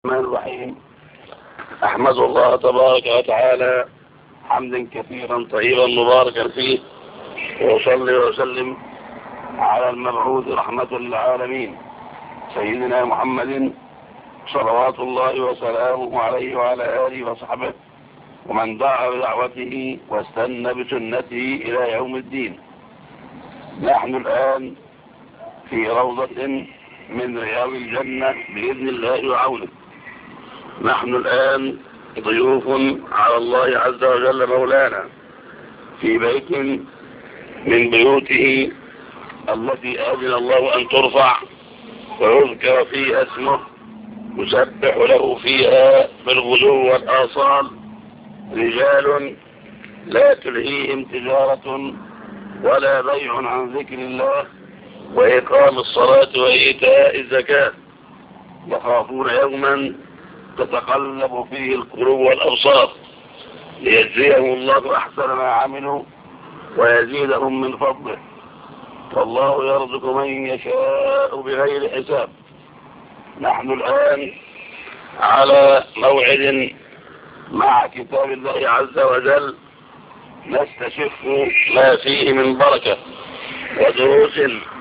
الرحمن الرحيم أحمد الله تبارك وتعالى حمدا كثيرا طيبا مباركا فيه وأصلي وأسلم على المبعوث رحمة للعالمين سيدنا محمد صلوات الله وسلامه عليه وعلى آله وصحبه ومن دعا بدعوته واستنى بسنته إلى يوم الدين نحن الآن في روضة من رياض الجنة بإذن الله وعونه نحن الآن ضيوف على الله عز وجل مولانا في بيت من بيوته التي أذن الله أن ترفع ويذكر فيها اسمه يسبح له فيها بالغلو والآصال رجال لا تلهيهم تجارة ولا بيع عن ذكر الله وإقام الصلاة وإيتاء الزكاة يخافون يوما تتقلب فيه القلوب والأبصار ليجزيهم الله أحسن ما عملوا ويزيدهم من فضله والله يرزق من يشاء بغير حساب نحن الآن على موعد مع كتاب الله عز وجل نستشف ما فيه من بركة ودروس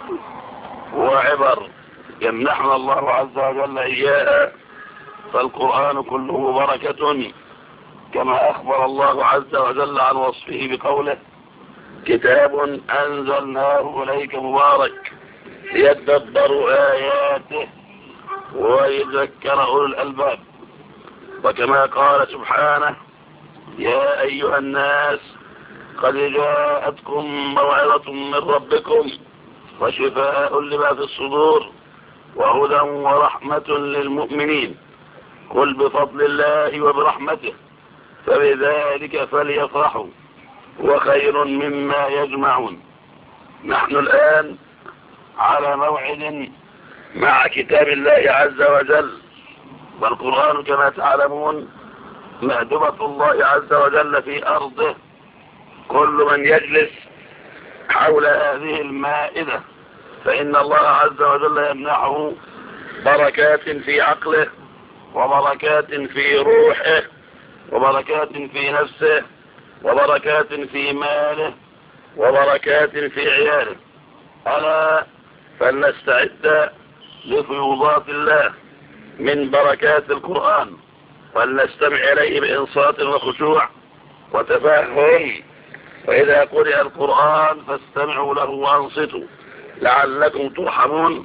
وعبر يمنحنا الله عز وجل إياها فالقرآن كله بركة كما أخبر الله عز وجل عن وصفه بقوله كتاب أنزلناه إليك مبارك ليدبروا آياته ويذكر أولو الألباب وكما قال سبحانه يا أيها الناس قد جاءتكم موعظة من ربكم وشفاء لما في الصدور وهدى ورحمة للمؤمنين قل بفضل الله وبرحمته فبذلك فليفرحوا وخير مما يجمعون نحن الآن على موعد مع كتاب الله عز وجل والقرآن كما تعلمون مهدبة الله عز وجل في أرضه كل من يجلس حول هذه المائدة فإن الله عز وجل يمنحه بركات في عقله وبركات في روحه وبركات في نفسه وبركات في ماله وبركات في عياله ألا فلنستعد لفيوضات الله من بركات القرآن ولنستمع إليه بإنصات وخشوع وتفهم وإذا قرئ القرآن فاستمعوا له وأنصتوا لعلكم ترحمون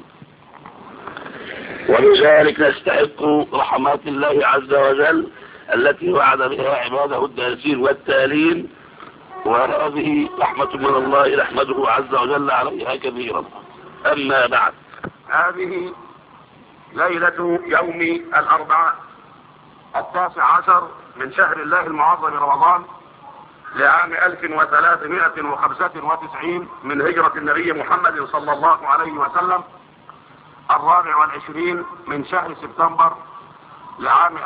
وبذلك نستحق رحمات الله عز وجل التي وعد بها عباده الدارسين والتالين وهذه رحمة من الله نحمده عز وجل عليها كثيرا أما بعد هذه ليلة يوم الأربعاء التاسع عشر من شهر الله المعظم رمضان لعام 1395 من هجرة النبي محمد صلى الله عليه وسلم الرابع والعشرين من شهر سبتمبر لعام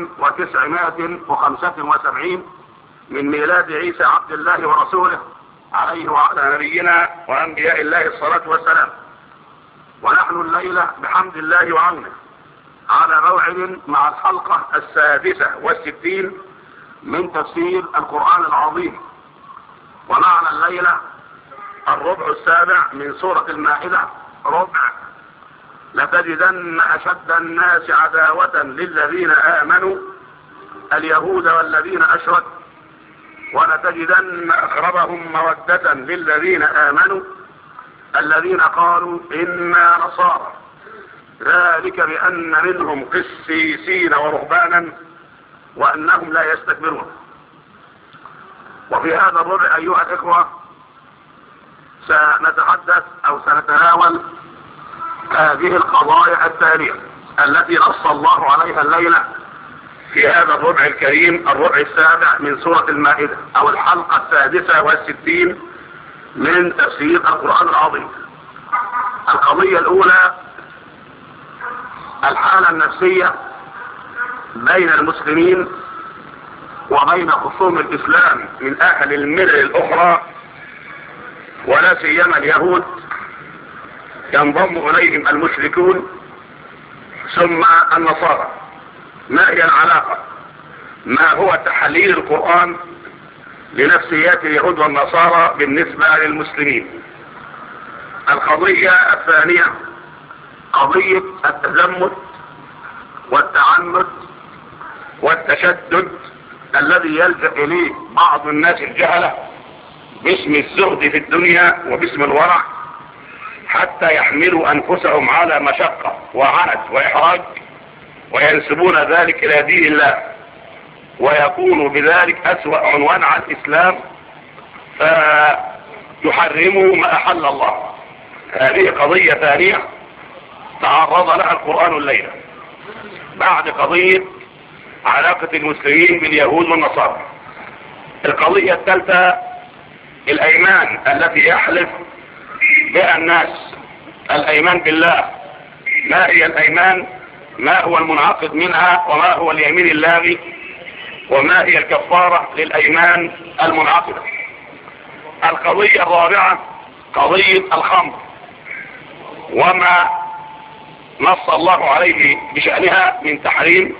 1975 من ميلاد عيسى عبد الله ورسوله عليه وعلى نبينا وأنبياء الله الصلاة والسلام ونحن الليلة بحمد الله وعونه على موعد مع الحلقة السادسة والستين من تفسير القرآن العظيم ومعنا الليلة الربع السابع من سورة المائدة ربع لتجدن أشد الناس عداوة للذين آمنوا اليهود والذين أشركوا ولتجدن أقربهم مودة للذين آمنوا الذين قالوا إنا نصارى ذلك بأن منهم قسيسين ورهبانا وأنهم لا يستكبرون وفي هذا الربع أيها الإخوة سنتحدث أو سنتناول هذه القضايا التالية التي نص الله عليها الليلة في هذا الربع الكريم الربع السابع من سورة المائدة أو الحلقة السادسة والستين من تفسير القرآن العظيم القضية الأولى الحالة النفسية بين المسلمين وبين خصوم الإسلام من أهل الملل الأخرى ولا سيما اليهود ينضم إليهم المشركون ثم النصارى ما هي العلاقة ما هو تحليل القرآن لنفسيات اليهود والنصارى بالنسبة للمسلمين القضية الثانية قضية التزمت والتعنت والتشدد الذي يلجأ إليه بعض الناس الجهلة باسم الزهد في الدنيا وباسم الورع حتى يحملوا أنفسهم على مشقة وعنت وإحراج وينسبون ذلك إلى دين الله ويكون بذلك أسوأ عنوان على الإسلام فيحرموا ما أحل الله هذه قضية ثانية تعرض لها القرآن الليلة بعد قضية علاقة المسلمين باليهود والنصارى القضية الثالثة الأيمان التي يحلف بها الناس الأيمان بالله ما هي الأيمان ما هو المنعقد منها وما هو اليمين اللاغي وما هي الكفارة للأيمان المنعقدة القضية الرابعة قضية الخمر وما نص الله عليه بشأنها من تحريم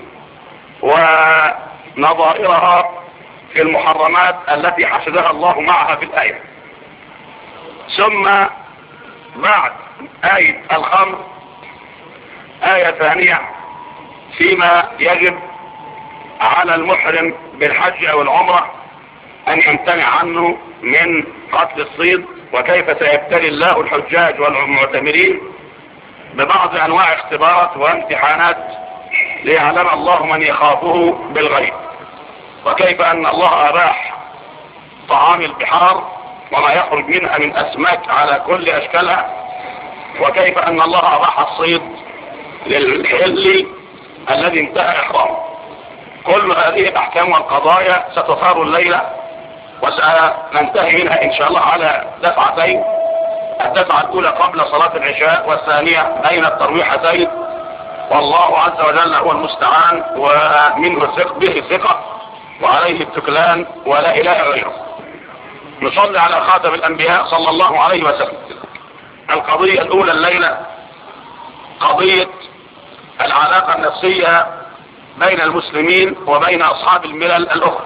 ونظائرها في المحرمات التي حشدها الله معها في الآية ثم بعد آية الخمر آية ثانية فيما يجب على المحرم بالحج أو العمرة أن يمتنع عنه من قتل الصيد وكيف سيبتلي الله الحجاج والمعتمرين ببعض أنواع اختبارات وامتحانات ليعلم الله من يخافه بالغيب وكيف أن الله أباح طعام البحار وما يخرج منها من أسماك على كل أشكالها وكيف أن الله أباح الصيد للحل الذي انتهى إحرامه كل هذه الأحكام والقضايا ستثار الليلة وسننتهي منها إن شاء الله على دفعتين الدفعة الأولى قبل صلاة العشاء والثانية بين الترويحتين والله عز وجل هو المستعان ومنه الثق به ثقة وعليه التكلان ولا إله غيره نصلي على خاتم الأنبياء صلى الله عليه وسلم القضية الأولى الليلة قضية العلاقة النفسية بين المسلمين وبين أصحاب الملل الأخرى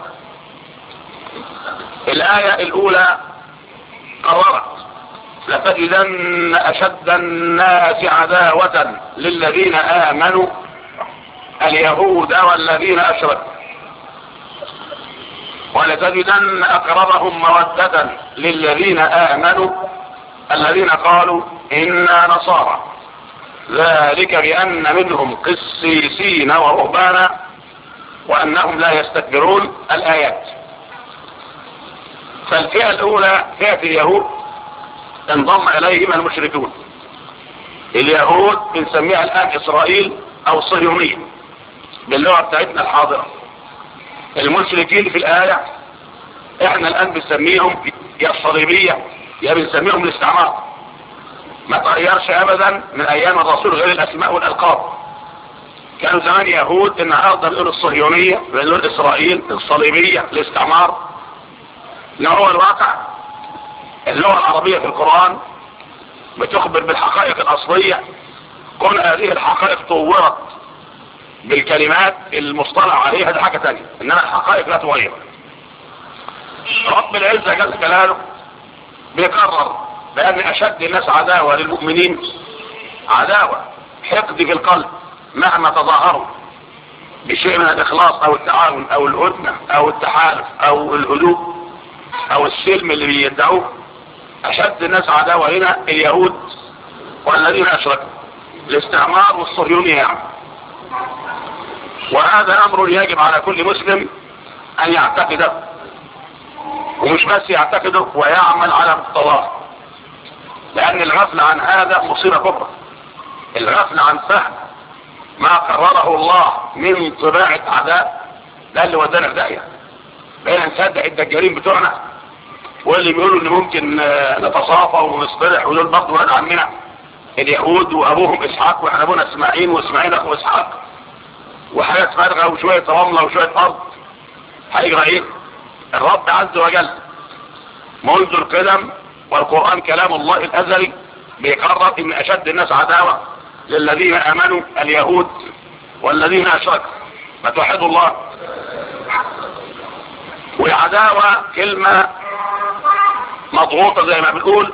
الآية الأولى قررت لتجدن أشد الناس عداوة للذين آمنوا اليهود والذين أشركوا ولتجدن أقربهم مودة للذين آمنوا الذين قالوا إنا نصارى ذلك بأن منهم قسيسين ورهبانا وأنهم لا يستكبرون الآيات فالفئة الأولى فئة اليهود انضم إليهم المشركون اليهود بنسميها الآن إسرائيل أو الصهيونية باللغة بتاعتنا الحاضرة المشركين في الآية احنا الآن بنسميهم يا الصليبية يا بنسميهم الاستعمار ما تغيرش ابدا من ايام الرسول غير الاسماء والالقاب كانوا زمان يهود النهارده بيقولوا الصهيونية بيقولوا اسرائيل الصليبية الاستعمار ان هو الواقع اللغة العربية في القرآن بتخبر بالحقائق الاصلية كون هذه الحقائق طورت بالكلمات المصطلح عليها ده حاجة تانية انما الحقائق لا تغير رب العزة جل جلاله بيقرر بأن أشد الناس عداوة للمؤمنين عداوة حقد في القلب مهما تظاهروا بشيء من الإخلاص أو التعاون أو الهدنة أو التحالف أو الهدوء أو السلم اللي بيدعوه أشد الناس عداوة هنا اليهود والذين أشركوا الاستعمار والصهيونية يعني وهذا أمر يجب على كل مسلم أن يعتقده ومش بس يعتقده ويعمل على مقتضاه لأن الغفل عن هذا مصيبة كبرى الغفل عن فهم ما قرره الله من طباعة أعداء ده اللي ودانا في داهية بقينا نصدق الدجالين بتوعنا واللي بيقولوا ان ممكن نتصافى ونصطلح ودول برضه ولاد عمنا اليهود وابوهم اسحاق واحنا ابونا اسماعيل واسماعيل اخو اسحاق وحاجات فارغه وشويه رمله وشويه ارض هيجرى ايه؟ الرب عز وجل منذ القدم والقرآن كلام الله الأزلي بيقرر ان اشد الناس عداوة للذين امنوا اليهود والذين اشركوا ما توحدوا الله والعداوة كلمة مضغوطة زي ما بنقول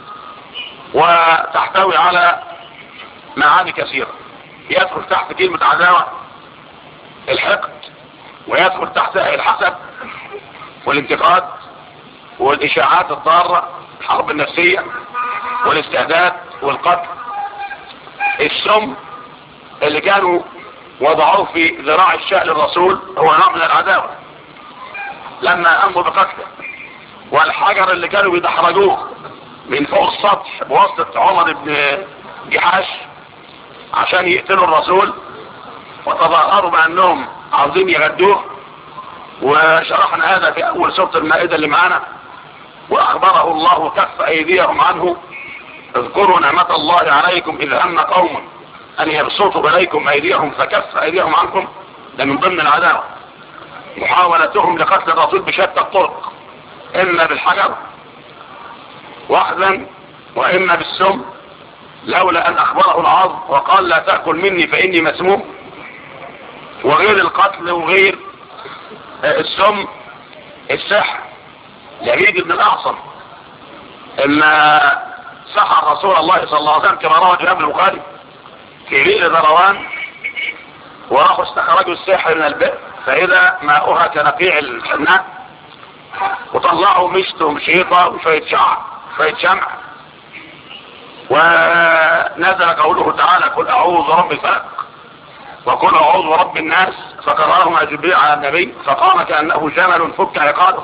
وتحتوي على معاني كثيرة يدخل تحت كلمة عداوة الحقد ويدخل تحتها الحسد والانتقاد والإشاعات الضارة الحرب النفسية والاستعداد والقتل السم اللي كانوا وضعوه في ذراع الشاء للرسول هو نوع من العداوة لما أمروا بقتله والحجر اللي كانوا بيدحرجوه من فوق السطح بواسطة عمر بن جحاش عشان يقتلوا الرسول وتظاهروا بأنهم عاوزين يغدوه وشرحنا هذا في أول سورة المائدة اللي معانا وأخبره الله كف أيديهم عنه اذكروا نعمة الله عليكم إذ هم قوم أن يبسطوا إليكم أيديهم فكف أيديهم عنكم ده من ضمن العداوة محاولتهم لقتل الرسول بشتى الطرق إما بالحجر واحدا وإما بالسم لولا أن أخبره العظ وقال لا تأكل مني فإني مسموم وغير القتل وغير السم السحر لبيد بن الأعصم إما سحر رسول الله صلى الله عليه وسلم كما روى الإمام البخاري في بئر ذروان وراحوا استخرجوا السحر من البئر فإذا ماؤها كنقيع الحناء وطلعوا مشط ومشيطة وشوية شعر شوية شمع ونزل قوله تعالى قل أعوذ برب الفلق وقل أعوذ برب الناس فقررهما جبريل على النبي فقام كأنه جمل فك عقاله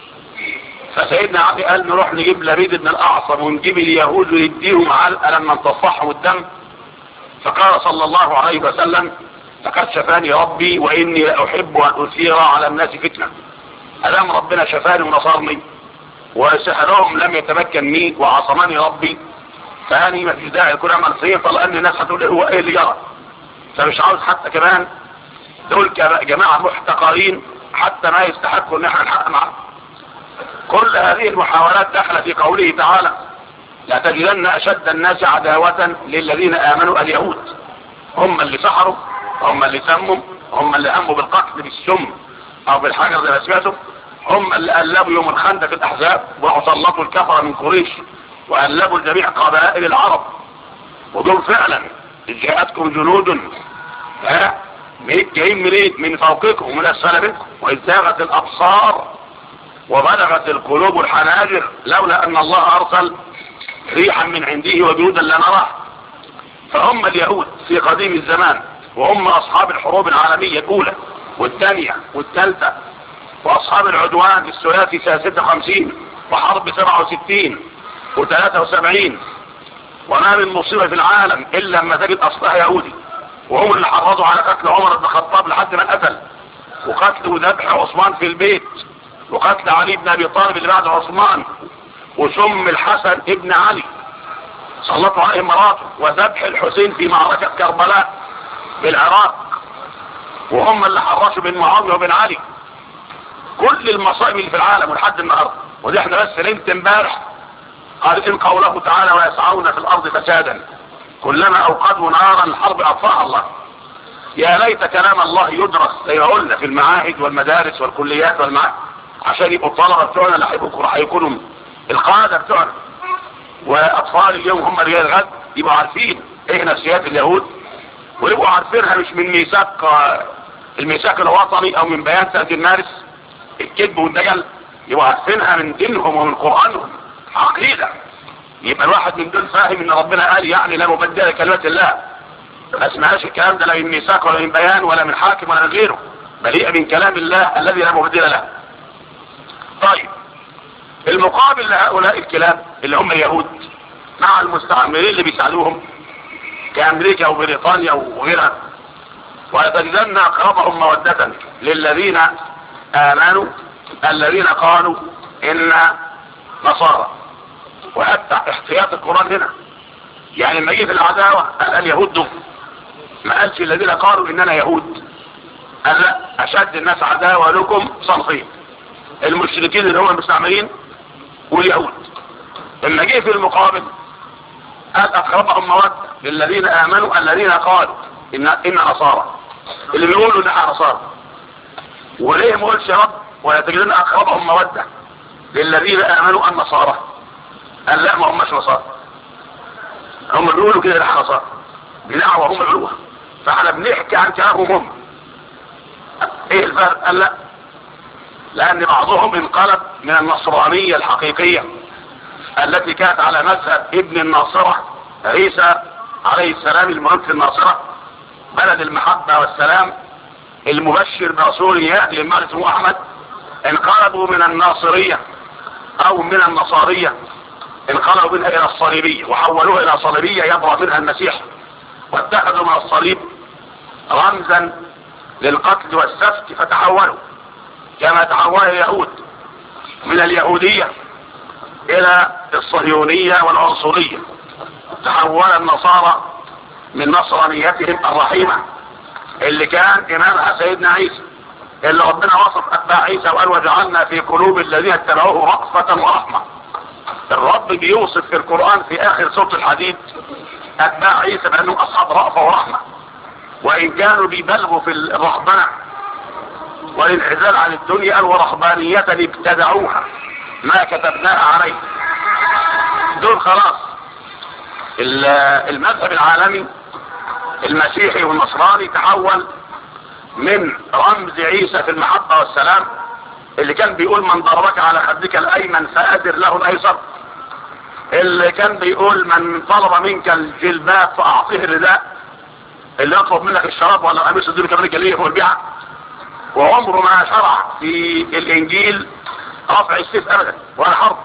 فسيدنا علي قال نروح نجيب لبيد بن الأعصم ونجيب اليهود ونديهم علقة لما نتصحهم الدم فقال صلى الله عليه وسلم لقد شفاني ربي وإني لأحب أن أثير على الناس فتنة ألم ربنا شفاني ونصرني وسحرهم لم يتمكن مني وعصمني ربي فاني ما فيش داعي يكون عمل صيفة لأن الناس هتقول هو ايه اللي جرى فمش عاوز حتى كمان دول جماعة محتقرين حتى ما يستحقوا ان احنا نحقق معاهم كل هذه المحاولات دخل في قوله تعالى لا تجدن اشد الناس عداوة للذين امنوا اليهود هم اللي سحروا هم اللي سموا هم اللي هموا بالقتل بالسم او بالحجر زي ما سمعتم هم اللي قلبوا يوم الخندق الاحزاب وسلطوا الكفرة من قريش وقلبوا جميع قبائل العرب ودول فعلا جاءتكم جنود ها جايين منين من فوقكم ومن اسفل منكم واذ زاغت الابصار وبلغت القلوب الحناجر لولا ان الله ارسل ريحا من عنده وجودا لا نراه فهم اليهود في قديم الزمان وهم اصحاب الحروب العالمية الاولى والثانية والثالثة واصحاب العدوان الثلاثي سنة 56 وحرب 67 و73 وما من مصيبة في العالم الا لما تجد اصلها يهودي وهم اللي حرضوا على قتل عمر بن الخطاب لحد ما قتل وقتل وذبح عثمان في البيت وقتل علي بن ابي طالب اللي بعد عثمان وسم الحسن ابن علي سلطوا عليه مراته وذبح الحسين في معركة كربلاء بالعراق وهم اللي حرشوا بين معاوية وبين علي كل المصائب اللي في العالم ولحد النهارده ودي احنا بس نمت امبارح قال ان قوله تعالى ويسعون في الارض فسادا كلما اوقدوا نارا الحرب اطفاها الله يا ليت كلام الله يدرس زي ما قلنا في المعاهد والمدارس والكليات والمعاهد عشان يبقوا الطلبه بتوعنا اللي هيبقوا هيكونوا القاده بتوعنا واطفال اليوم هم رجال الغد يبقوا عارفين ايه نفسيات اليهود ويبقوا عارفينها مش من ميثاق الميثاق الوطني او من بيان سنه المارس الكذب والدجل يبقوا عارفينها من دينهم ومن قرانهم عقيده يبقى الواحد من دول فاهم ان ربنا قال يعني لا مبدل كلمات الله ما اسمهاش الكلام ده لا من ميثاق ولا من بيان ولا من حاكم ولا من غيره مليئة من كلام الله الذي لا مبدل له طيب المقابل لهؤلاء الكلاب اللي هم اليهود مع المستعمرين اللي بيساعدوهم كامريكا وبريطانيا وغيرها ويتجدن اقربهم مودة للذين امنوا الذين قالوا ان نصارى وحتى احتياط القرآن هنا يعني لما يجي في العداوة قال اليهود دول ما قالش الذين قالوا اننا يهود قال لا اشد الناس عداوة لكم صنفين المشركين اللي هم المستعمرين واليهود لما جه في المقابل قال اقربهم مودة للذين امنوا الذين قالوا ان ان نصارى اللي بيقولوا ان احنا نصارى وليه ما قلتش يا رب ويتجدون اقربهم موده للذين امنوا النصارى قال لا ما هماش نصارى هم بيقولوا كده نحن نصارى بدعوة هم بيقولوها فاحنا بنحكي عن كلامهم هم ايه الفرق قال لا لان بعضهم انقلب من النصرانية الحقيقية التي كانت على مذهب ابن الناصرة عيسى عليه السلام المهم في الناصرة بلد المحبة والسلام المبشر برسول يأتي لما اسمه احمد انقلبوا من الناصرية او من النصارية انقلبوا منها الى الصليبية وحولوها الى صليبية يبرأ منها المسيح واتخذوا من الصليب رمزا للقتل والسفك فتحولوا كما تحول اليهود من اليهودية الى الصهيونية والعنصرية تحول النصارى من نصرانيتهم الرحيمة اللي كان امامها سيدنا عيسى اللي ربنا وصف اتباع عيسى وقال وجعلنا في قلوب الذين اتبعوه رأفة ورحمة الرب بيوصف في القرآن في اخر سورة الحديد اتباع عيسى بانهم اصحاب رأفة ورحمة وان كانوا بيبلغوا في الرهبنة والانعزال عن الدنيا ورهبانية ابتدعوها ما كتبناها عليه دول خلاص المذهب العالمي المسيحي والنصراني تحول من رمز عيسى في المحبة والسلام اللي كان بيقول من ضربك على خدك الايمن فادر له الايسر اللي كان بيقول من طلب منك الجلباب فاعطيه الرداء اللي يطلب منك الشراب ولا قميص الدين كمان الجليه والبيعة وعمره ما شرع في الانجيل رفع السيف ابدا ولا حرب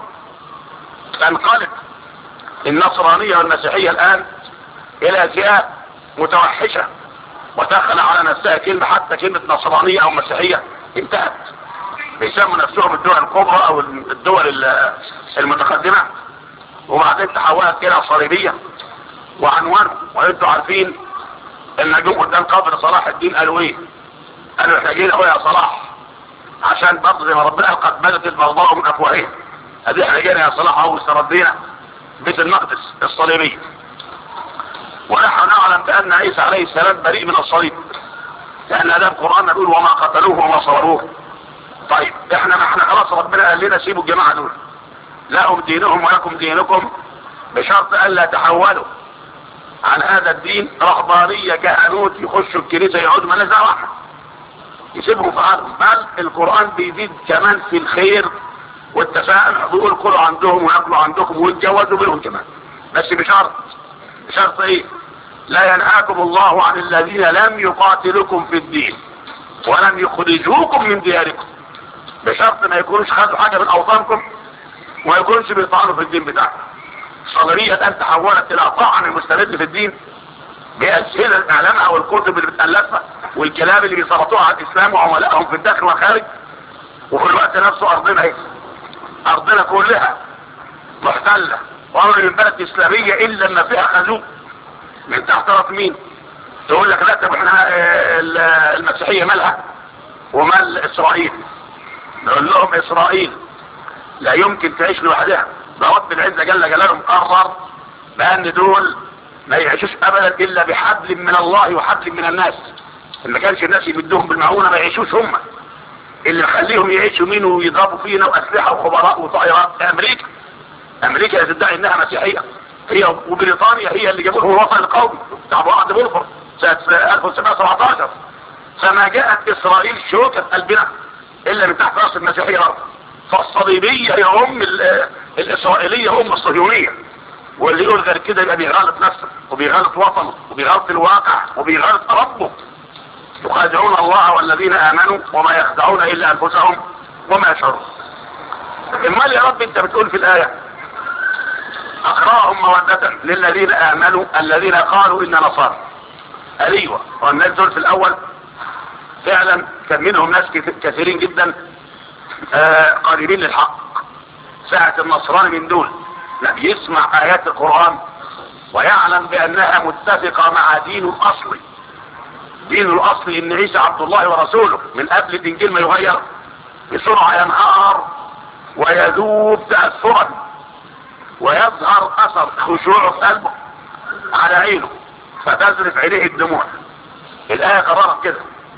تنقلب النصرانية والمسيحية الان الى فئات متوحشة ودخل على نفسها كلمة حتى كلمة نصرانية او مسيحية انتهت بيسموا نفسهم الدول الكبرى او الدول المتقدمة وبعدين تحولت كده صليبية وعنوانه وانتوا عارفين ان جم قدام قبر صلاح الدين قالوا ايه قالوا احنا جينا اهو يا صلاح عشان برضه زي ما ربنا قال قد بدت البغضاء من افواههم ادي احنا جينا يا صلاح اهو استردينا بيت المقدس الصليبية ونحن نعلم بان عيسى عليه السلام بريء من الصليب لان هذا القرآن يقول وما قتلوه وما صبروه طيب احنا ما احنا خلاص ربنا قال لنا سيبوا الجماعة دول لهم دينهم ولكم دينكم بشرط الا تحولوا عن هذا الدين رهبانية كهنوت يخشوا الكنيسة يقعدوا مالناش دعوة احنا يسيبهم في عرض بل القرآن بيزيد كمان في الخير والتفاؤل بيقول كلوا عندهم وياكلوا عندكم ويتجوزوا منهم كمان بس بشرط بشرط ايه لا ينهاكم الله عن الذين لم يقاتلكم في الدين ولم يخرجوكم من دياركم بشرط ما يكونوش خدوا حاجة من اوطانكم وما يكونش بيطعنوا في الدين بتاعكم صدرية ان تحولت الى طعن مستمد في الدين بأسئلة الاعلامها والكتب اللي بتألفها والكلام اللي بيسلطوها على الاسلام وعملائهم في الداخل والخارج وفي الوقت نفسه ارضنا ايه ارضنا كلها محتلة وامر من بلد اسلامية الا لما فيها خازوق من تحت راس مين تقول لك لا طب احنا المسيحية مالها ومال اسرائيل نقول لهم اسرائيل لا يمكن تعيش لوحدها ده رب العزة جل جلاله قرر بان دول ما يعيشوش ابدا الا بحبل من الله وحبل من الناس ان ما كانش الناس يمدهم بالمعونة ما يعيشوش هم اللي مخليهم يعيشوا مين ويضربوا فينا واسلحة وخبراء وطائرات امريكا امريكا تدعي انها مسيحية هي وبريطانيا هي اللي جابوا الوطن القومي بتاع بعض بولفر سنة 1917 فما جاءت اسرائيل شوكة قلبنا الا من تحت راس المسيحية الارض فالصليبية هي ام الاسرائيلية هم الصهيونية واللي يقول غير كده يبقى بيغلط نفسه وبيغلط وطنه وبيغلط الواقع وبيغلط ربه يخادعون الله والذين امنوا وما يخدعون الا انفسهم وما يشعرون امال يا رب انت بتقول في الايه اقراهم مودة للذين امنوا الذين قالوا ان نصارى ايوه والناس دول في الاول فعلا كان منهم ناس كثيرين جدا آه قريبين للحق ساعة النصراني من دول لا يسمع ايات القرآن ويعلم بانها متفقة مع دينه الاصلي دينه الاصلي ان عيسى عبد الله ورسوله من قبل الانجيل ما يغير بسرعة ينهار ويذوب تأثرا ويظهر اثر خشوعه في قلبه على عينه فتذرف عينيه الدموع الآية قررت كده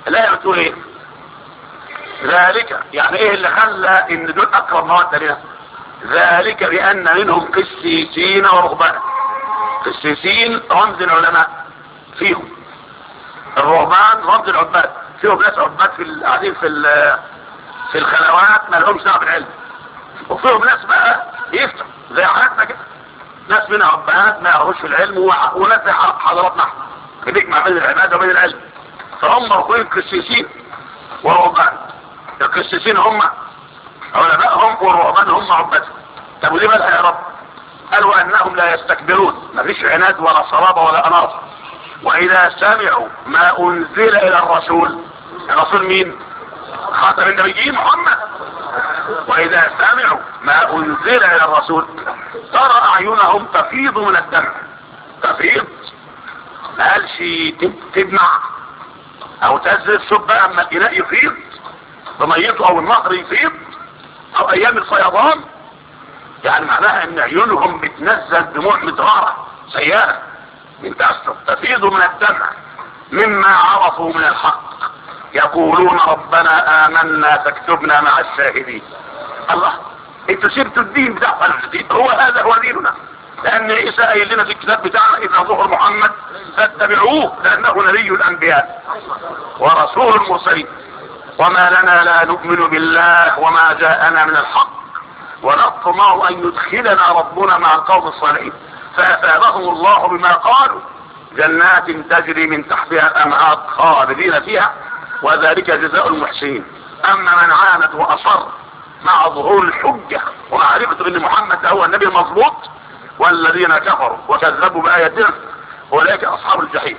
لا بتقول ايه ذلك يعني ايه اللي خلى ان دول اقرب مواد لنا ذلك بان منهم قسيسين ورهبان قسيسين رمز العلماء فيهم الرهبان رمز العباد فيهم ناس عباد في ال- قاعدين في ال- في الخلوات ما لهمش دعوه بالعلم وفيهم ناس بقى يفتح زي حالاتنا كده ناس منها عباد ما يعرفوش في العلم وح- وناس زي ح- حضراتنا احنا بنجمع بين العباده وبين العلم فهم اخوين قسيسين ورهبان القسيسين هم علمائهم والرهبان هم عبادهم طب وليه مالها يا رب قالوا انهم لا يستكبرون مفيش عناد ولا صلابه ولا اناصه واذا سمعوا ما انزل الى الرسول الرسول مين خاتم النبيين محمد واذا سمعوا ما انزل الى الرسول ترى اعينهم تفيض من الدمع تفيض ما قالش تب- تدمع او تنزل شوف بقى اما الاناء يفيض بميته او النهر يفيض او ايام الفيضان يعني معناها ان عيونهم بتنزل دموع مدرارة سيئة من تأثر تفيض من الدمع مما عرفوا من الحق يقولون ربنا آمنا فاكتبنا مع الشاهدين الله انتوا سبتوا الدين بتاع الدين هو هذا هو ديننا لان عيسى قايل لنا في الكتاب بتاعنا اذا ظهر محمد فاتبعوه لانه نبي الانبياء ورسول المرسلين وما لنا لا نؤمن بالله وما جاءنا من الحق ونطمع ان يدخلنا ربنا مع القوم الصالحين فاثابهم الله بما قالوا جنات تجري من تحتها الانهار خالدين فيها وذلك جزاء المحسنين اما من عاند واصر مع ظهور الحجه ومعرفه ان محمد هو النبي المظبوط والذين كفروا وكذبوا باياتنا اولئك اصحاب الجحيم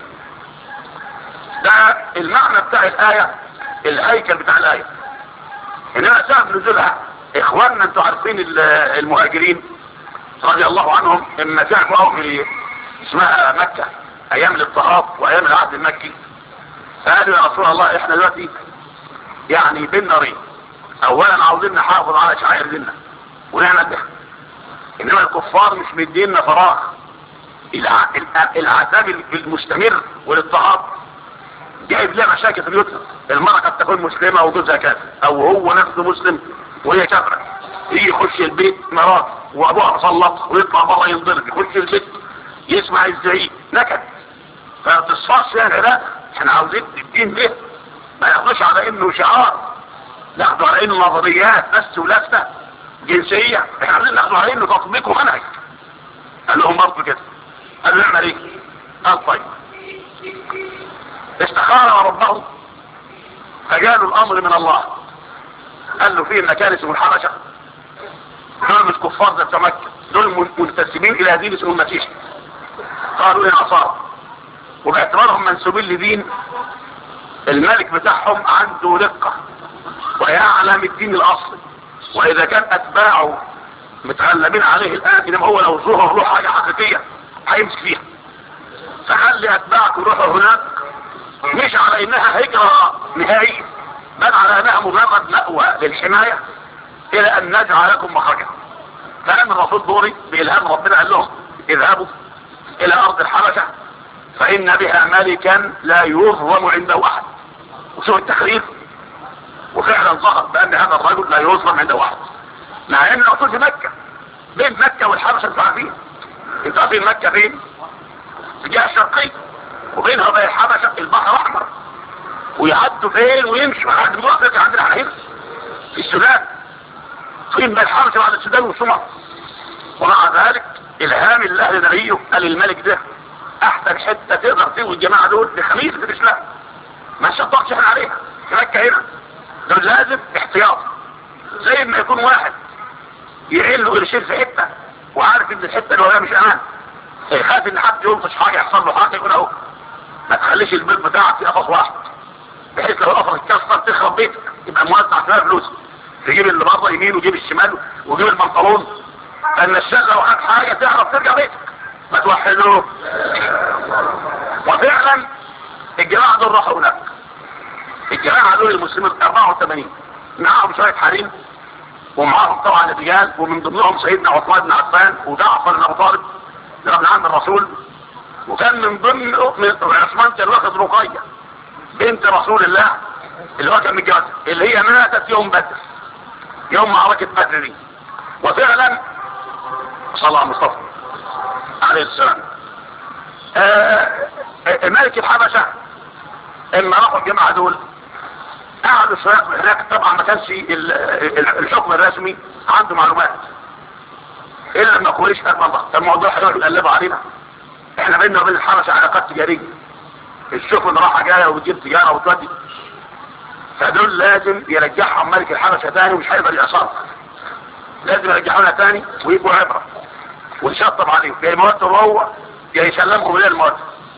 ده المعنى بتاع الايه الهيكل بتاع الايه انما سبب نزولها اخواننا انتوا عارفين ال- المهاجرين رضي الله عنهم اما كانوا قوم اسمها مكة ايام الاضطهاد وايام العهد المكي فقالوا يا رسول الله احنا دلوقتي يعني بين نارين اولا عاوزين نحافظ على شعائر ديننا ونعمل بها انما الكفار مش مدينا فراغ الع- الع- العذاب المستمر والاضطهاد جايب لها مشاكل في بيوتنا المرأة قد تكون مسلمة وجوزها كافر او هو نفسه مسلم وهي كافرة يجي يخش البيت مرات وابوها مسلط ويطلع بره ينضرب يخش البيت يسمع الزعيق نكد فتصفاش فيها العلاج احنا عاوزين الدين ده ما ياخدوش على انه شعار ناخده على انه نظريات بس ولفته جنسيه احنا عاوزين ناخده على انه تطبيق ومنهج قال لهم برضه كده قال له نعمل ايه؟ قال طيب استخار ربه فجاله الامر من الله قال له في مكان اسمه الحبشه دول مش كفار زي بتوع مكه دول منتسبين الى دين اسمه المسيح قالوا ايه نصارى وباعتبارهم منسوبين لدين الملك بتاعهم عنده دقه ويعلم الدين الاصلي واذا كان اتباعه متغلبين عليه الان انما هو لو ظهر له حاجه حقيقيه هيمسك فيها فخلي اتباعك يروحوا هناك مش على انها هجرة نهائية بل على انها مجرد مأوى للحماية الى ان نجعل لكم مخرجا فقام الرسول دوري بإلهام ربنا قال لهم اذهبوا الى ارض الحبشة فان بها ملكا لا يظلم عنده احد وشوف التخريف وفعلا ظهر بان هذا الرجل لا يظلم عنده احد مع ان الرسول في مكة بين مكة والحبشة انتوا عارفين انتوا عارفين مكة فين؟ في الجهة الشرقية وبينها وبين الحبشة البحر الاحمر ويعدوا فين ويمشوا لحد ما وقفت عندنا على هنا في السودان فين بين الحبشة بعد السودان والصومال ومع ذلك الهام الله لنبيه قال الملك ده احسن حتة تقدر تسوي الجماعة دول لخميس في الاسلام ما شطرش احنا عليها في مكة هنا دول لازم احتياط زي ما يكون واحد يعين له قرشين في حتة وعارف ان الحتة اللي وراها مش امان يخاف ان حد ينفش حاجة يحصل له حاجة يقول اهو ما تخليش البيت بتاعك في قفص واحد بحيث لو القفص اتكسر تخرب بيتك يبقى موزع فيها فلوس تجيب اللي بره يمين وجيب الشمال وجيب المنطلون لان الشغل لو خد حاجة تعرف ترجع بيتك ما توحدوه وفعلا الجماعة دول راحوا هناك الجماعة دول المسلمين 84 معاهم شوية حريم ومعاهم طبعا الرجال ومن ضمنهم سيدنا عثمان بن عفان وجعفر بن ابو طالب ابن عم الرسول وكان من ضمن من عثمان كان واخد رقية بنت رسول الله اللي هو كان متجوزها اللي هي ماتت يوم بدر يوم معركة بدر دي وفعلا صلى الله على المصطفى عليه السلام آه ملك الحبشة اما راحوا الجماعة دول قعدوا شوية هناك طبعا ما كانش ال- ال- الحكم الرسمي عنده معلومات الا لما قريش قال والله الموضوع هيروح يقلبوا علينا احنا بيننا وبين الحبشة علاقات تجارية السفن راحة جاية وتجيب تجارة وتودي فدول لازم يرجعهم ملك الحبشة تاني ومش هيقدر يعصر لازم يرجعونا تاني ويبقوا عبرة ونشطب عليهم يا يموتوا هو يا يسلمهم الى الموت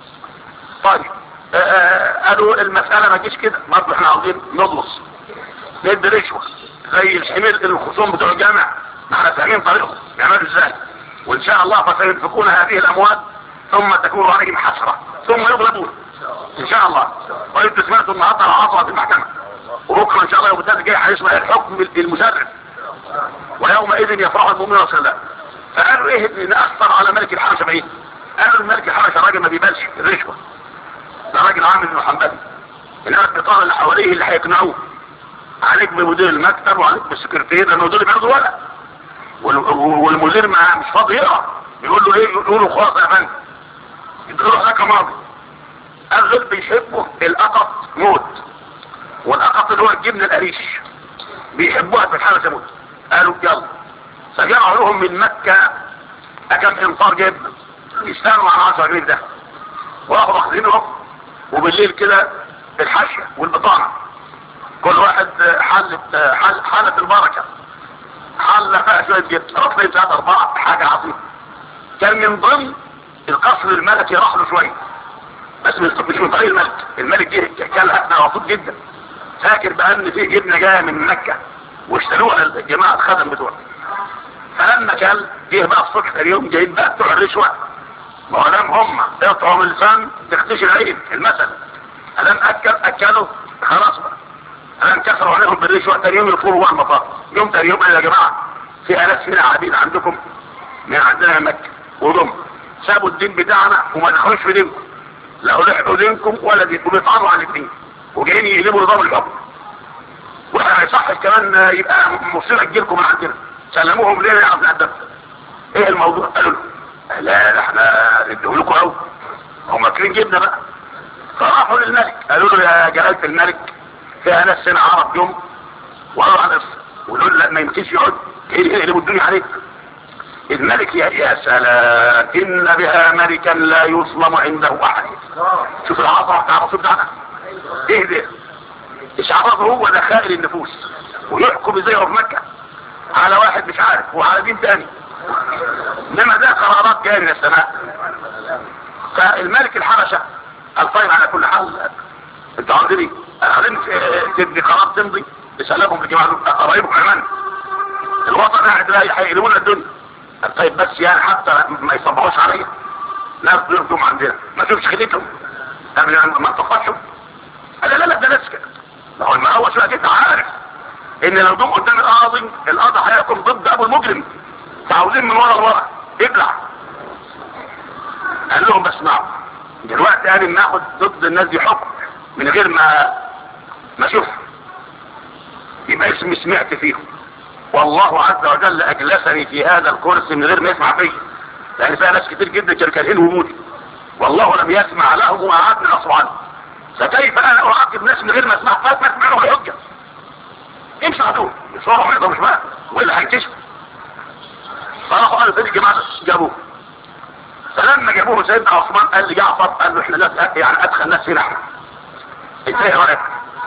طيب آه، آه، قالوا المسألة ما تجيش كده برضه احنا عاوزين نخلص ندي رشوة زي الحمير الخصوم بتوع الجامع ما احنا فاهمين طريقهم يعملوا ازاي وان شاء الله فسينفقون هذه الاموال ثم تكون عليهم حسرة ثم يضربون ان شاء الله وانتوا سمعتوا النهارده العصر في المحكمة وبكره ان شاء الله يوم الثالث الجاي هيسمع الحكم المسرع ويومئذ يفرح المؤمنون صلى الله فقالوا ايه نأثر على ملك الحبشة بعيد قالوا الملك الحبشة راجل ما بيبالش الرشوة ده راجل عامل بن محمد انما البطانة اللي حواليه اللي هيقنعوه عليك بمدير المكتب وعليك بالسكرتير لانه دول بياخدوا ورق وال- والمدير معاه مش فاضي يقرا يقول له ايه يقول له خلاص يا فندم يقول له هناك ماضي قال دول بيحبوا القطط موت والقطط اللي هو الجبن القريش بيحبوها في الحالة موت قالوا يلا فجمعوا لهم من مكة كم انطار جبن يستنوا على 10 جنيه ده وراحوا واخدينهم وبالليل كده الحشية والبطانة كل واحد حلة حل حالة البركة حلة فيها شوية جبن رفضين ثلاثة أربعة حاجة عظيمة كان من ضمن القصر الملكي راح له شوية بس مش مش من طريق الملك الملك جه كان احنا مبسوط جدا فاكر بقى ان في جبنه جايه من مكه واشتروها الجماعه الخدم بتوعه فلما كان جه بقى الصبح تاني يوم جايين بقى بتوع الرشوه ما هو دام هم يقطعوا من اللسان تختشي العين المثل ادام اكل اكلوا خلاص بقى ادام كسروا عليهم بالرشوه تاني يوم يطلبوا بقى المطار يوم تاني يوم قال يا جماعه في الاف من عبيد عندكم من عندنا مكه وضم سابوا الدين بتاعنا وما دخلوش في دينكم لا لحقوا دينكم ولا دينكم بيطعنوا على الاثنين وجايين يقلبوا نظام الحكم واحنا ما يصحش كمان يبقى مصيرة تجيلكم من عندنا سلموهم ليه يا عبد الدب ايه الموضوع قالوا له لا ده احنا نديه لكم قوي هم فاكرين جبنا بقى فراحوا للملك قالوا له يا جلالة الملك فيها ناس هنا عرب يوم وقالوا عن قصة وقالوا له لا ما يمكنش يقعد جايين يقلبوا الدنيا عليك الملك يا يا سلام ان بها ملكا لا يظلم عنده احد شوف العطاء بتاع الرسول بتاعنا ايه ده اشعاره هو ده خائر النفوس ويحكم ازاي هو في مكة على واحد مش عارف وعلى دين تاني انما ده قرارات جايه من السماء فالملك الحبشة الطيب على كل حال انت عارفين ايه عايزين تدي قرار تمضي تسلمهم لجماعة قرايبهم كمان الوطن قاعد لا هيقلبوا لنا الدنيا طيب بس يعني حتى ما يصبحوش عليا ناس ضدهم عندنا ما تشوفش خدتهم قبل ما تقطعهم لا لا لا ده ناس كده ما هو ما هو شويه كده عارف ان لو جم قدام القاضي القاضي هيحكم ضد ابو المجرم فعاوزين من ورا لورا ابلع قال لهم بسمعوا دلوقتي يعني ناخد ضد الناس دي حكم من غير ما ما اشوف يبقى اسمي سمعت فيهم والله عز وجل اجلسني في هذا الكرسي من غير ما يسمع فيه لان فيها ناس كتير جدا كانوا كارهين وجودي والله لم يسمع لهم وقعدني غصب عنه فكيف انا اعاقب ناس من غير ما اسمع فات ما اسمع لهم الحجه امشي على طول يصوروا ما يقدروا بقى ولا هيكتشف فراحوا قالوا فين الجماعه جابوه فلما جابوه سيدنا عثمان قال لي جعفر قال له احنا ناس يعني ادخل ناس هنا احنا انت ايه رايك؟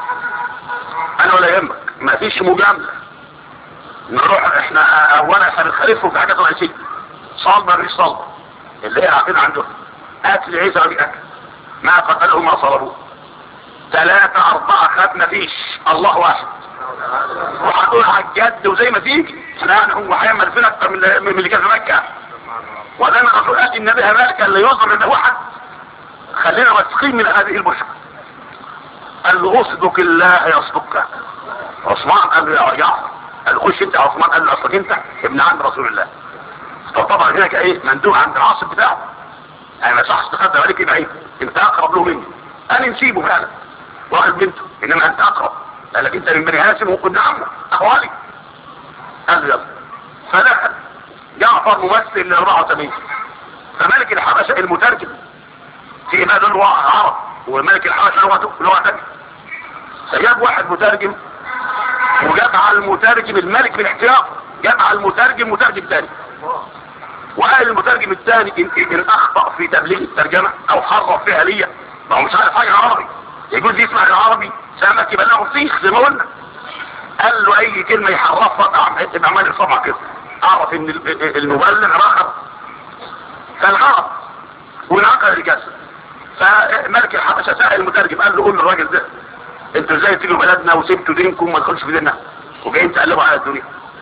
انا ولا يهمك ما فيش مجامله نروح احنا اولا احنا بنخالفهم في حاجات رئيسيه صلبه مش صلبه اللي هي عقيده عندهم اكل عيسى ربي اكل ما قتلوه ما صلبوه ثلاثة أربعة خد مفيش الله واحد وهنقول على الجد وزي ما تيجي احنا هو هيعمل فينا اكتر من من اللي كان في مكة وده انا الرسول قال ان بها مالك اللي يظهر ان واحد خلينا واثقين من هذه البشرى قال له اصدق الله يصدقك عثمان قال له يا جعفر قال خش انت يا عثمان قال له اصلك انت ابن عم رسول الله فطبعا هناك ايه مندوب عند العاصب بتاعه انا ما صحش تقدم عليك بعيد انت اقرب له مني انا نسيبه فعلا واخد بنته انما انت اقرب قال لك انت من بني هاشم وكنا عمه اخوالي قال له يلا فدخل جعفر ممثل ل 84 فملك الحبشه المترجم في ما دول عرب وملك الحبشه لغته لغه ثانيه فجاب واحد مترجم وجاب على المترجم الملك بالاحتياط جاب على المترجم مترجم ثاني وقال المترجم الثاني ان, إن اخطا في تبليغ الترجمه او حرف فيها ليا ما هو مش عارف حاجه عربي يجوز يسمع العربي سمك يبلغه سيخ زي ما قلنا قال له اي كلمه يحرفها تبقى عمال الصفحه كده اعرف ان المبلغ رخص فالعرب والعقل الجسد فملك الحبشه سأل المترجم قال له قول للراجل ده انتوا ازاي تيجوا بلدنا وسبتوا دينكم ما تدخلش في ديننا وجايين تقلبوا على الدنيا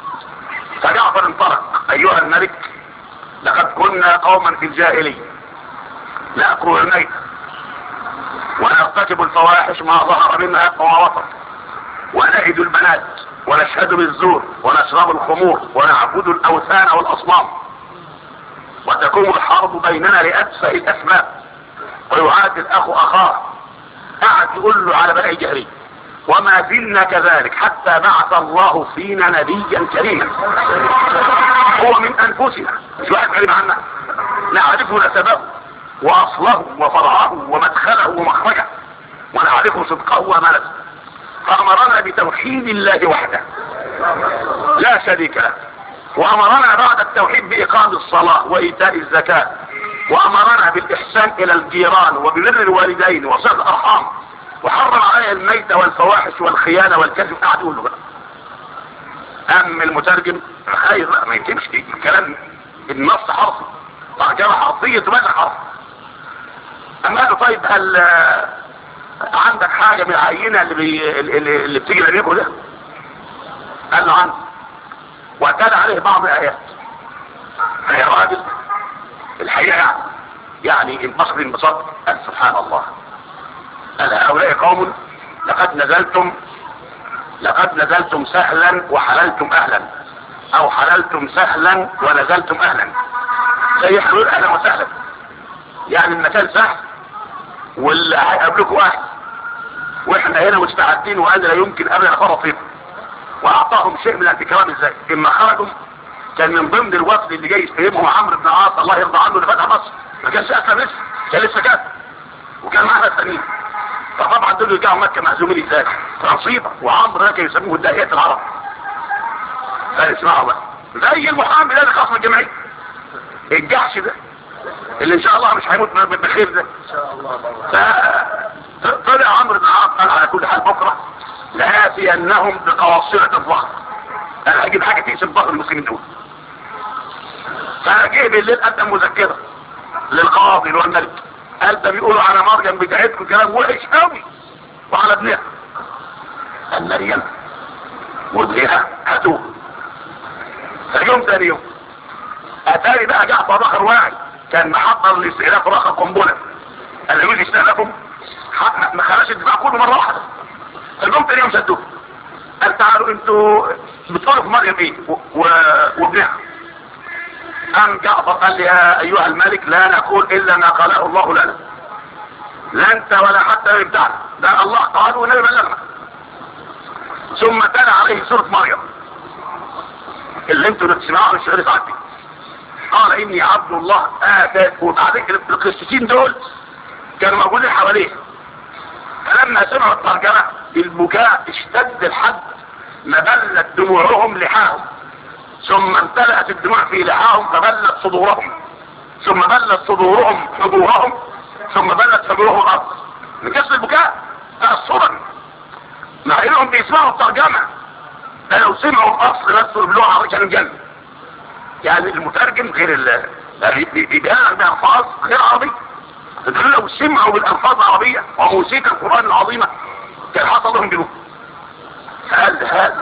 فجعفر انطلق ايها الملك لقد كنا قوما في الجاهليه ناكل الميت ونرتكب الفواحش ما ظهر منها وما بطن ونهد البنات ونشهد بالزور ونشرب الخمور ونعبد الاوثان والاصنام وتكون الحرب بيننا لاتفه الاسباب ويعاد الاخ اخاه قعد يقول له على بقى جهري وما زلنا كذلك حتى بعث الله فينا نبيا كريما هو من انفسنا مش واحد غريب عنا نعرف نسبه واصله وفرعه ومدخله ومخرجه ونعرف صدقه وامانته فامرنا بتوحيد الله وحده لا شريك له وامرنا بعد التوحيد باقام الصلاه وايتاء الزكاه وامرنا بالاحسان الى الجيران وببر الوالدين وصل الارحام وحرم عليها الميت والفواحش والخيانة والكذب قاعد يقول له بقى ام المترجم خير بقى ما يتمش الكلام النص حرفي ترجمة حرفية تبقى حرف اما قال له طيب هل عندك حاجة من العينة اللي, بي... اللي, اللي بتيجي لديكوا ده قال له عندي واتلى عليه بعض الايات يا راجل الحقيقة يعني يعني انبسط انبساط قال سبحان الله قال هؤلاء قوم لقد نزلتم لقد نزلتم سهلا وحللتم اهلا او حللتم سهلا ونزلتم اهلا زي حلول اهلا وسهلا يعني المكان سهل واللي هيقابلكم اهل واحنا هنا مستعدين وانا لا يمكن ابدا افرط فيكم واعطاهم شيء من الاكرام ازاي اما خرجوا كان من ضمن الوفد اللي جاي يستلمهم عمرو بن عاص الله يرضى عنه اللي فتح مصر ما كانش اسلم لسه كان لسه كافر وكان معنا التانيين فطبعا دول يرجعوا مكه مهزومين ازاي نصيبه وعمرو ده كانوا يسموه داهيه العرب فاسمعوا بقى زي المحامي ده اللي خصم الجمعيه الجحش ده اللي ان شاء الله مش هيموت بخير ده فطلع عمرو بن العاص قال على كل حال بكره لآتينهم بقواصرة الظهر انا هجيب حاجه تقسم ظهر المسلمين دول فجه بالليل قدم مذكره للقاضي اللي هو الملك قال ده بيقولوا على مريم بتاعتكم كلام وحش قوي وعلى ابنها قال مريم وابنها هاتوه فيوم تاني يوم اتاري بقى جعفر بكر واعي كان محضر لاستهلاك رقم قنبله قال له يستهلكم ما خلاش الدفاع كله مره واحده اليوم تاني يوم شدوه قال تعالوا انتوا بتقولوا في مريم ايه وابنها قام جعفر قال لي يا ايها الملك لا نقول الا ما قاله الله لنا لا انت ولا حتى بتاعنا ده الله قال ونبي بلغنا ثم تلا عليه سورة مريم اللي انتوا تسمعوها مش غير عندي قال اني عبد الله اتاك وبعد كده القسيسين دول كانوا موجودين حواليه فلما سمعوا الترجمه البكاء اشتد الحد ما بلت دموعهم لحاهم ثم امتلأت الدموع في لحاهم فبلت صدورهم ثم بلت صدورهم حضورهم ثم بلت حضورهم الارض من كسر البكاء تأثرا مع انهم بيسمعوا الترجمة ده لو سمعوا الاصل بس باللغة العربية كانوا جنة يعني المترجم غير ال بيبيان بألفاظ غير عربية لكن لو سمعوا بالألفاظ العربية وموسيقى القرآن العظيمة كان حصل لهم جنوب قال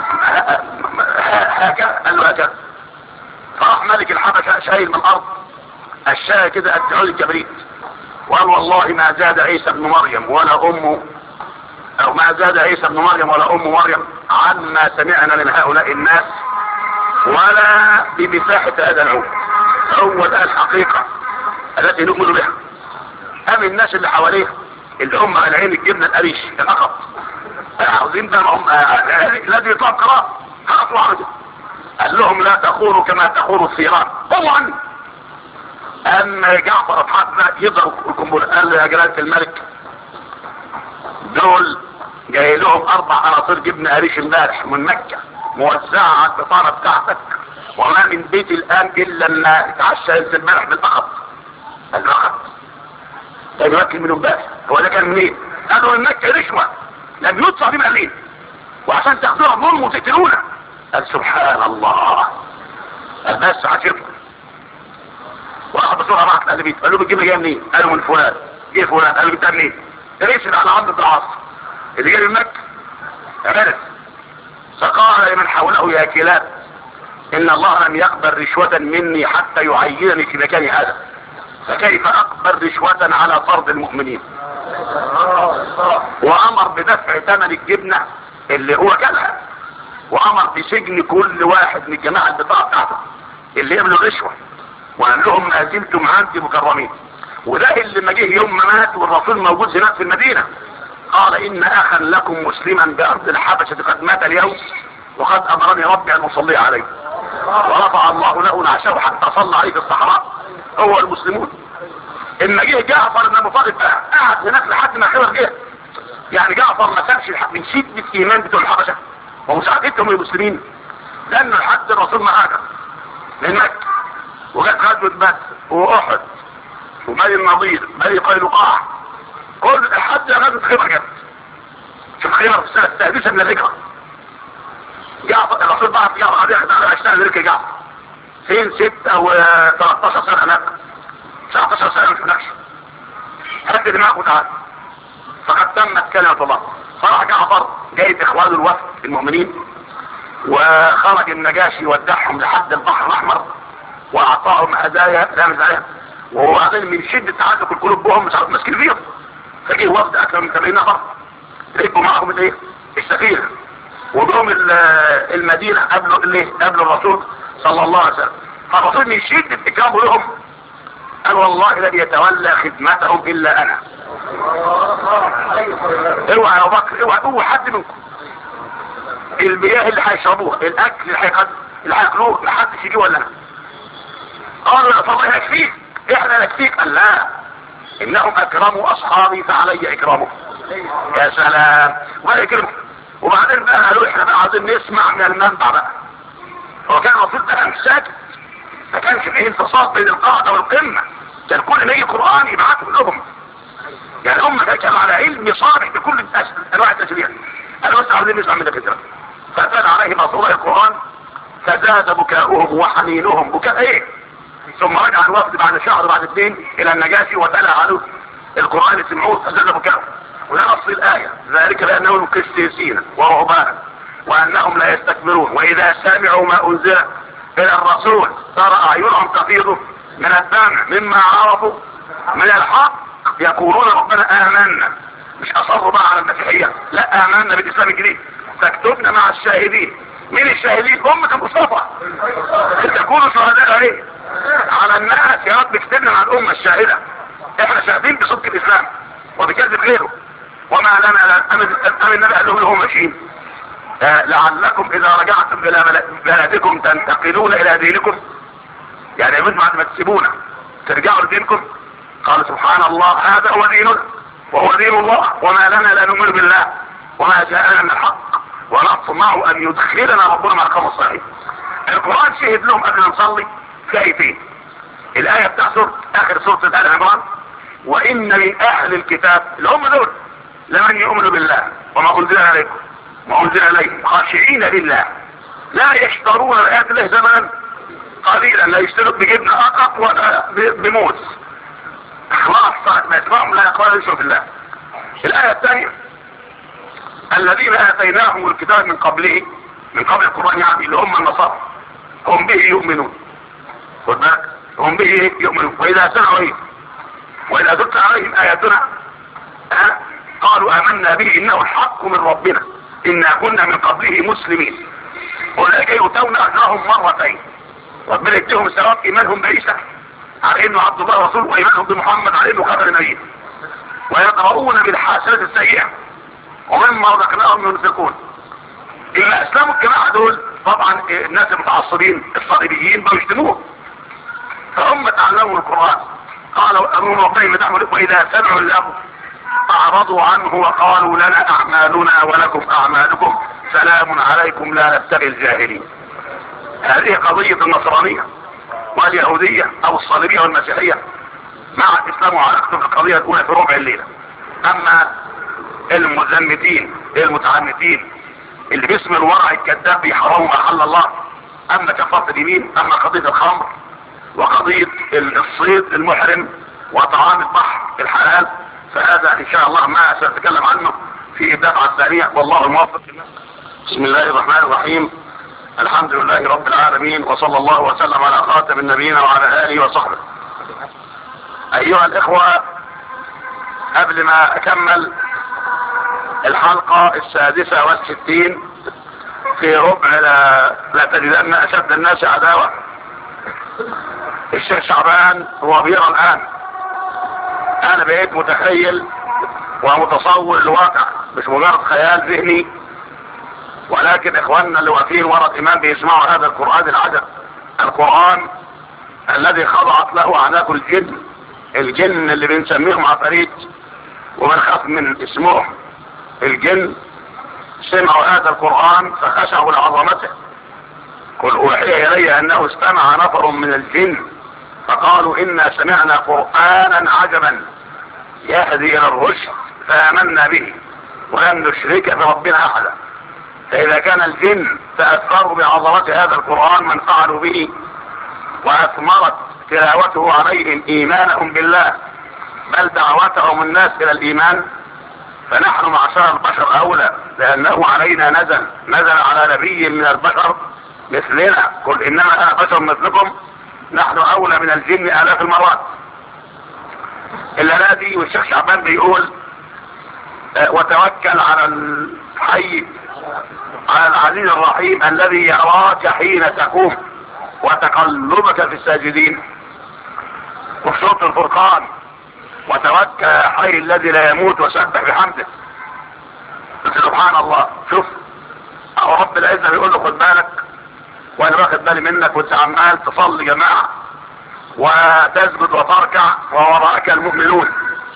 هكذا قال له هكذا فراح ملك الحبشة شايل من الارض الشاي كده قد عود الكبريت وقال والله ما زاد عيسى ابن مريم ولا امه او ما زاد عيسى ابن مريم ولا ام مريم عما سمعنا من هؤلاء الناس ولا بمساحة هذا العود هو ده الحقيقة التي نؤمن بها ام الناس اللي حواليه اللي هم العين الجبنه القريش الأقط عاوزين بقى هم لازم يطلعوا قرار خلاص وعرضوا قال لهم لا تخونوا كما تخونوا الثيران طبعا اما جعفر اتحط يضرب القنبله قال له يا جلاله الملك دول جاي لهم اربع عناصر جبنه قريش امبارح من مكه موزعه على البطانه بتاعتك وما من بيت الان الا ان اتعشى انت امبارح بالفقط الفقط طيب يمكن منهم امبارح هو ده كان منين؟ قالوا من مكه رشوه لم يدفع بما قليل وعشان تاخدوها ظلم وتقتلونا قال سبحان الله قال بس عشركم واخد بسرعه راحت قال بيت قال له بتجيب جايه منين؟ قالوا من فلان جه فلان قال له جبتها منين؟ رشد على عبد العاص اللي جاي من مكه عرف فقال لمن حوله يا كلاب ان الله لم يقبل رشوة مني حتى يعينني في مكان هذا فكيف اقبل رشوة على فرض المؤمنين وامر بدفع ثمن الجبنة اللي هو كلها وامر بسجن كل واحد من الجماعة البطاقة بتاعته اللي يملوا رشوة وقال لهم ما زلتم عندي مكرمين وده اللي ما جه يوم ما مات والرسول موجود هناك في المدينة قال ان اخا لكم مسلما بارض الحبشة قد مات اليوم وقد امرني ربي ان اصلي عليه ورفع الله له نعشه حتى صلى عليه في الصحراء هو المسلمون اما جه جعفر بن ابي طالب بقى قعد هناك لحد ما خبر جه يعني جعفر ما سابش من شده ايمان بتوع الحبشه ومساعدتهم للمسلمين لانه لحد الرسول ما هاجر من مكه وجت غزوه بدر واحد وبني النضير بني قينقاع كل لحد غزوه خيبر جت شوف خيبر في السنه السادسه من الهجره جعفر الرسول بعت جعفر قد ياخد على اشتغل ذلك جعفر فين ستة و 13 سنة هناك 19 سنة مش هناكش هات دماغك وتعال فقد تمت كلمة الله فرح جعفر جايب اخوانه الوفد المؤمنين وخرج النجاشي ودعهم لحد البحر الاحمر واعطاهم هدايا رمز عليها وهو اقل من شدة تعلق القلوب بهم مش عارف ماسكين فيهم فجه وفد اكثر من 70 نفر ركبوا معهم الايه السفينه وجم المدينة قبل اللي قبل الرسول صلى الله عليه وسلم فالرسول من شدة اكرامه لهم قال والله لن يتولى خدمتهم الا انا اوعى يا بكر اوعى اوعى حد منكم المياه اللي هيشربوها الاكل اللي هيقد اللي هياكلوه ما حدش يجي ولا انا قالوا يا الله يكفيك احنا نكفيك قال لا انهم اكرموا اصحابي فعلي اكرامهم يا سلام ولا يكرمك وبعدين بقى قالوا احنا بقى عايزين نسمع من المنبع بقى هو كان المفروض بقى مش ساكت ما كانش فيه انتصاب بين القاعده والقمه كان كل ما يجي قران يبعتوا لهم يعني هم كانوا على علم صالح بكل انواع التشريع انا بس عايزين نسمع من كده فاتى عليهم اصوات القران فزاد بكاؤهم وحنينهم بكاء ايه ثم رجع الوفد بعد شهر بعد اثنين الى النجاشي وتلا عليه القران اللي سمعوه فزاد بكاؤهم وده نص الآية ذلك بأنهم قسيسين ورهبانا وأنهم لا يستكبرون وإذا سمعوا ما أنزل إلى الرسول ترى أعينهم تفيض من الدمع مما عرفوا من الحق يقولون ربنا آمنا مش أصروا بقى على المسيحية لا آمنا بالإسلام الجديد فاكتبنا مع الشاهدين مين الشاهدين أمة المصطفى تكونوا شهداء عليه على الناس يا رب اكتبنا مع الأمة الشاهدة احنا شاهدين بصدق الإسلام وبكذب غيره وما لنا أم النبي قال لهم ماشيين آه لعلكم إذا رجعتم إلى بلدكم تنتقلون إلى دينكم يعني يجوز بعد ما تسيبونا ترجعوا لدينكم قال سبحان الله هذا هو ديننا وهو دين الله وما لنا لا نؤمن بالله وما جاءنا من الحق ونطمع أن يدخلنا ربنا مع القوم الصحيح القرآن شهد لهم قبل ما نصلي في آيتين الآية بتاع سورة آخر سورة آل عمران وإن من أهل الكتاب اللي هم دول لمن يؤمن بالله وما أنزل عليكم ما أنزل عليكم خاشعين لله لا يشترون بآيات الله زمنا قليلا لا يشتروا بجبنة أقوى بموت خلاص ساعة ما يسمعهم لا يقول يشرب الله الآية الثانية الذين آتيناهم الكتاب من قبله من قبل القرآن يعني اللي هم النصارى هم به يؤمنون خد بالك هم به يؤمنون وإذا سمعوا إيه وإذا تتلى عليهم آياتنا أه؟ قالوا آمنا به إنه الحق من ربنا إنا كنا من قبله مسلمين أولئك يؤتون أجرهم مرتين ربنا يديهم الثواب إيمانهم بعيسى على إنه عبد الله ورسوله وإيمانهم بمحمد على إنه خبر نبي ويدرؤون بالحاسنة السيئة ومما رزقناهم ينفقون إلا أسلموا الجماعة دول طبعا الناس المتعصبين الصليبيين بقوا يشتموه فهم تعلموا القرآن قالوا أمون وقيم تعمل وإذا سمعوا اللغو أعرضوا عنه وقالوا لنا أعمالنا ولكم أعمالكم سلام عليكم لا نبتغي الجاهلين هذه قضية النصرانية واليهودية أو الصليبية والمسيحية مع الإسلام وعلاقته في القضية الأولى في ربع الليلة أما المزمتين المتعنتين اللي باسم الورع الكذاب بيحرموا ما حل الله أما كفارة اليمين أما قضية الخمر وقضية الصيد المحرم وطعام البحر الحلال فهذا ان شاء الله ما سأتكلم عنه في الدفعة الثانية والله الموفق بسم الله الرحمن الرحيم الحمد لله رب العالمين وصلى الله وسلم على خاتم النبيين وعلى آله وصحبه أيها الإخوة قبل ما أكمل الحلقة السادسة والستين في ربع لا, لا تجدن أشد الناس عداوة الشيخ شعبان هو بيرى الآن انا بقيت متخيل ومتصور الواقع مش مجرد خيال ذهني ولكن اخواننا اللي واقفين ورا الامام بيسمعوا هذا القرآن العجب القرآن الذي خضعت له اعناق الجن الجن اللي بنسميهم عفاريت ومن خاف من اسمهم الجن سمعوا هذا القرآن فخشعوا لعظمته قل اوحي الي انه استمع نفر من الجن فقالوا انا سمعنا قرآنا عجبا يهدي الى الرشد فامنا به ولم نشرك بربنا احدا فاذا كان الجن تاثروا بعظمه هذا القران من فعلوا به واثمرت تلاوته عليهم ايمانهم بالله بل دعوتهم الناس الى الايمان فنحن معشر البشر اولى لانه علينا نزل نزل على نبي من البشر مثلنا قل انما انا بشر مثلكم نحن اولى من الجن الاف المرات الليلة والشيخ شعبان بيقول اه وتوكل على الحي على العزيز الرحيم الذي يراك حين تقوم وتقلبك في الساجدين وفي صوت الفرقان وتوكل على الحي الذي لا يموت وسبح بحمده سبحان الله شوف رب العزة بيقول له خد بالك وانا واخد بالي منك وانت عمال تصلي جماعه وتسجد وتركع ووراءك المؤمنون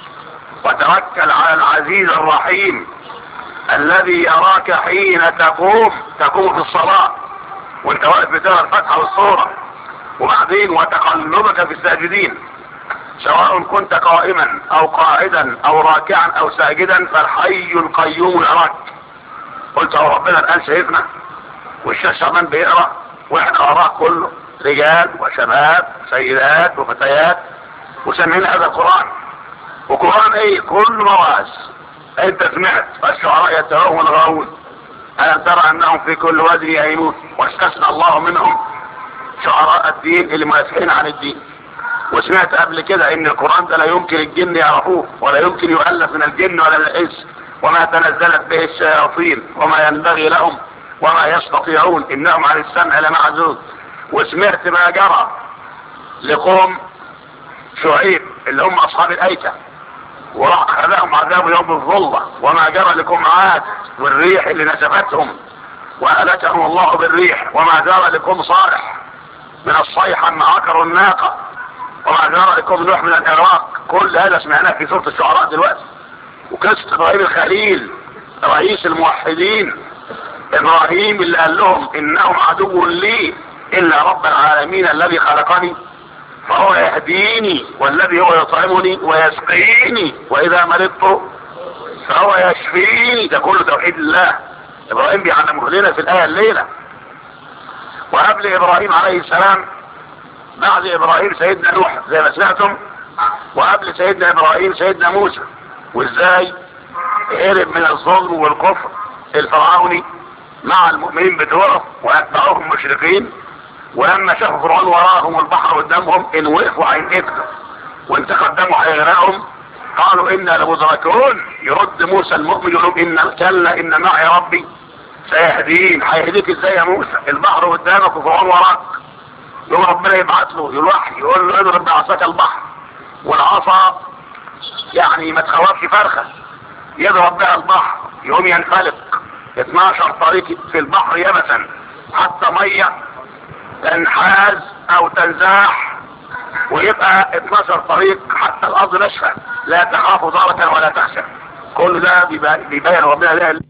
وتوكل على العزيز الرحيم الذي يراك حين تقوم تقوم في الصلاة وانت واقف بتقرا الفتحة والصورة وبعدين وتقلبك في الساجدين سواء كنت قائما او قاعدا او راكعا او ساجدا فالحي القيوم يراك قلت هو ربنا الان شايفنا والشيخ شعبان بيقرا واحنا وراه كله رجال وشباب سيدات وفتيات وسمعين هذا القرآن وقرآن ايه كل مواز انت سمعت الشعراء يتوهون الغاوون ألم ترى أنهم في كل واد يهيمون واستثنى الله منهم شعراء الدين اللي منافقين عن الدين وسمعت قبل كده ان القرآن ده لا يمكن الجن يعرفوه ولا يمكن يؤلف من الجن ولا من الانس وما تنزلت به الشياطين وما ينبغي لهم وما يستطيعون انهم عن السمع لمعزون وسمعت ما جرى لقوم شعيب اللي هم اصحاب الايكة وراح اخذهم عذاب يوم الظلة وما جرى لكم عاد والريح اللي نسفتهم واهلكهم الله بالريح وما جرى لكم صالح من الصيحة ما عكروا الناقة وما جرى لكم نوح من الاغراق كل هذا سمعناه في سورة الشعراء دلوقتي وقصة ابراهيم الخليل رئيس الموحدين ابراهيم اللي قال لهم انهم عدو لي الا رب العالمين الذي خلقني فهو يهديني والذي هو يطعمني ويسقيني واذا مرضت فهو يشفيني ده كله توحيد الله ابراهيم بيعلمه لنا في الايه الليله وقبل ابراهيم عليه السلام بعد ابراهيم سيدنا نوح زي ما سمعتم وقبل سيدنا ابراهيم سيدنا موسى وازاي هرب من الظلم والكفر الفرعوني مع المؤمنين بتوعه واتبعوهم مشركين ولما شافوا فرعون وراهم البحر قدامهم ان وقفوا هينقتلوا وانت قدامه هيغرقهم قالوا انا لمدركون يرد موسى المؤمن يقول ان كلا ان معي ربي سيهدين هيهديك ازاي يا موسى البحر قدامك وفرعون وراك يقول ربنا يبعت له يلوحي يقول له اضرب بعصاك البحر والعصا يعني ما تخوفش فرخة يضرب بها البحر يقوم ينفلق 12 طريق في البحر يبسا حتى مية تنحاز او تنزاح ويبقى 12 طريق حتى الارض ناشفه لا تخاف ضركا ولا تخشى كل ده بيبين ربنا له